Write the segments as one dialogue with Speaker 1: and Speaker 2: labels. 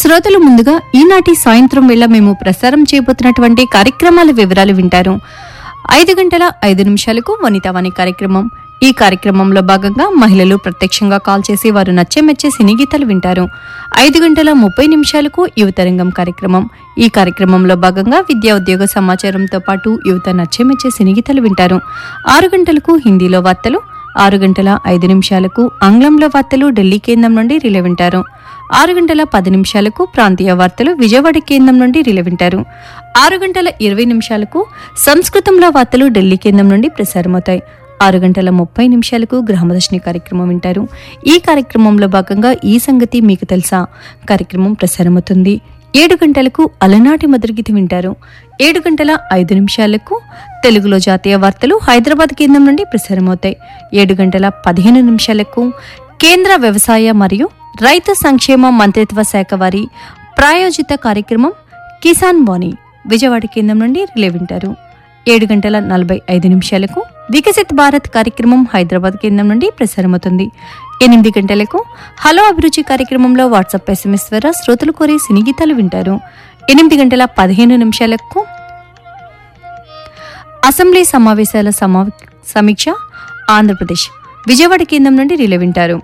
Speaker 1: శ్రోతలు ముందుగా ఈనాటి సాయంత్రం వేళ మేము ప్రసారం చేయబోతున్నటువంటి కార్యక్రమాల వివరాలు వింటారు ఐదు గంటల ఐదు నిమిషాలకు వనితావాణి కార్యక్రమం ఈ కార్యక్రమంలో భాగంగా మహిళలు ప్రత్యక్షంగా కాల్ చేసి వారు నచ్చే మెచ్చే సినీ గీతాలు వింటారు ఐదు గంటల ముప్పై నిమిషాలకు యువతరంగం కార్యక్రమం ఈ కార్యక్రమంలో భాగంగా విద్యా ఉద్యోగ సమాచారంతో పాటు యువత నచ్చే మెచ్చే సినీ గీతాలు వింటారు ఆరు గంటలకు హిందీలో వార్తలు ఆరు గంటల ఐదు నిమిషాలకు ఆంగ్లంలో వార్తలు ఢిల్లీ కేంద్రం నుండి రిలే వింటారు ఆరు గంటల పది నిమిషాలకు ప్రాంతీయ వార్తలు విజయవాడ కేంద్రం నుండి రిలే వింటారు ఆరు గంటల ఇరవై నిమిషాలకు సంస్కృతంలో వార్తలు ఢిల్లీ కేంద్రం నుండి ప్రసారమవుతాయి ఆరు గంటల ముప్పై నిమిషాలకు గ్రామదర్శిని కార్యక్రమం వింటారు ఈ కార్యక్రమంలో భాగంగా ఈ సంగతి మీకు తెలుసా కార్యక్రమం ప్రసారమవుతుంది ఏడు గంటలకు అలనాటి మధురగీతి వింటారు ఏడు గంటల ఐదు నిమిషాలకు తెలుగులో జాతీయ వార్తలు హైదరాబాద్ కేంద్రం నుండి ప్రసారమవుతాయి ఏడు గంటల పదిహేను నిమిషాలకు కేంద్ర వ్యవసాయ మరియు రైతు సంక్షేమ మంత్రిత్వ శాఖ వారి ప్రాయోజిత కార్యక్రమం కిసాన్ వాణి విజయవాడ కేంద్రం నుండి రిలే వింటారు ఏడు గంటల నలభై ఐదు నిమిషాలకు వికసిత్ భారత్ కార్యక్రమం హైదరాబాద్ కేంద్రం నుండి ప్రసారమవుతుంది ఎనిమిది గంటలకు హలో అభిరుచి కార్యక్రమంలో వాట్సాప్ ఎస్ఎంఎస్ ద్వారా శ్రోతలు కోరే సినీ గీతాలు వింటారు ఎనిమిది గంటల పదిహేను నిమిషాలకు అసెంబ్లీ సమావేశాల సమా సమీక్ష ఆంధ్రప్రదేశ్ విజయవాడ కేంద్రం నుండి రిలే వింటారు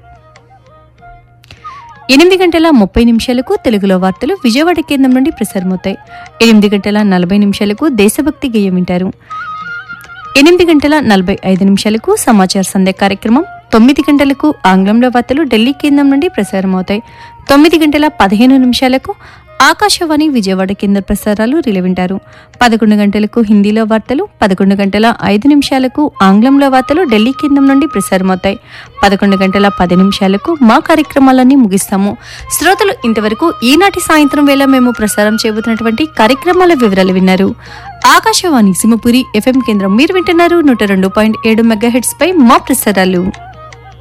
Speaker 1: ఎనిమిది గంటల ముప్పై నిమిషాలకు తెలుగులో వార్తలు విజయవాడ కేంద్రం నుండి ప్రసారమవుతాయి ఎనిమిది గంటల నలభై నిమిషాలకు దేశభక్తి గేయం వింటారు ఎనిమిది గంటల నలభై ఐదు నిమిషాలకు సమాచార సంధ్య కార్యక్రమం తొమ్మిది గంటలకు ఆంగ్లంలో వార్తలు ఢిల్లీ కేంద్రం నుండి ప్రసారమవుతాయి తొమ్మిది గంటల పదిహేను నిమిషాలకు ఆకాశవాణి విజయవాడ కేంద్ర ప్రసారాలు రిలే వింటారు పదకొండు గంటలకు హిందీలో వార్తలు పదకొండు గంటల ఐదు నిమిషాలకు ఆంగ్లంలో వార్తలు ఢిల్లీ కేంద్రం నుండి ప్రసారమవుతాయి పదకొండు గంటల పది నిమిషాలకు మా కార్యక్రమాలన్నీ ముగిస్తాము శ్రోతలు ఇంతవరకు ఈనాటి సాయంత్రం వేళ మేము ప్రసారం చేయబోతున్నటువంటి కార్యక్రమాల వివరాలు విన్నారు ఆకాశవాణి సింహపురి ఎఫ్ఎం కేంద్రం మీరు వింటున్నారు నూట రెండు పాయింట్ ఏడు మెగా పై మా ప్రసారాలు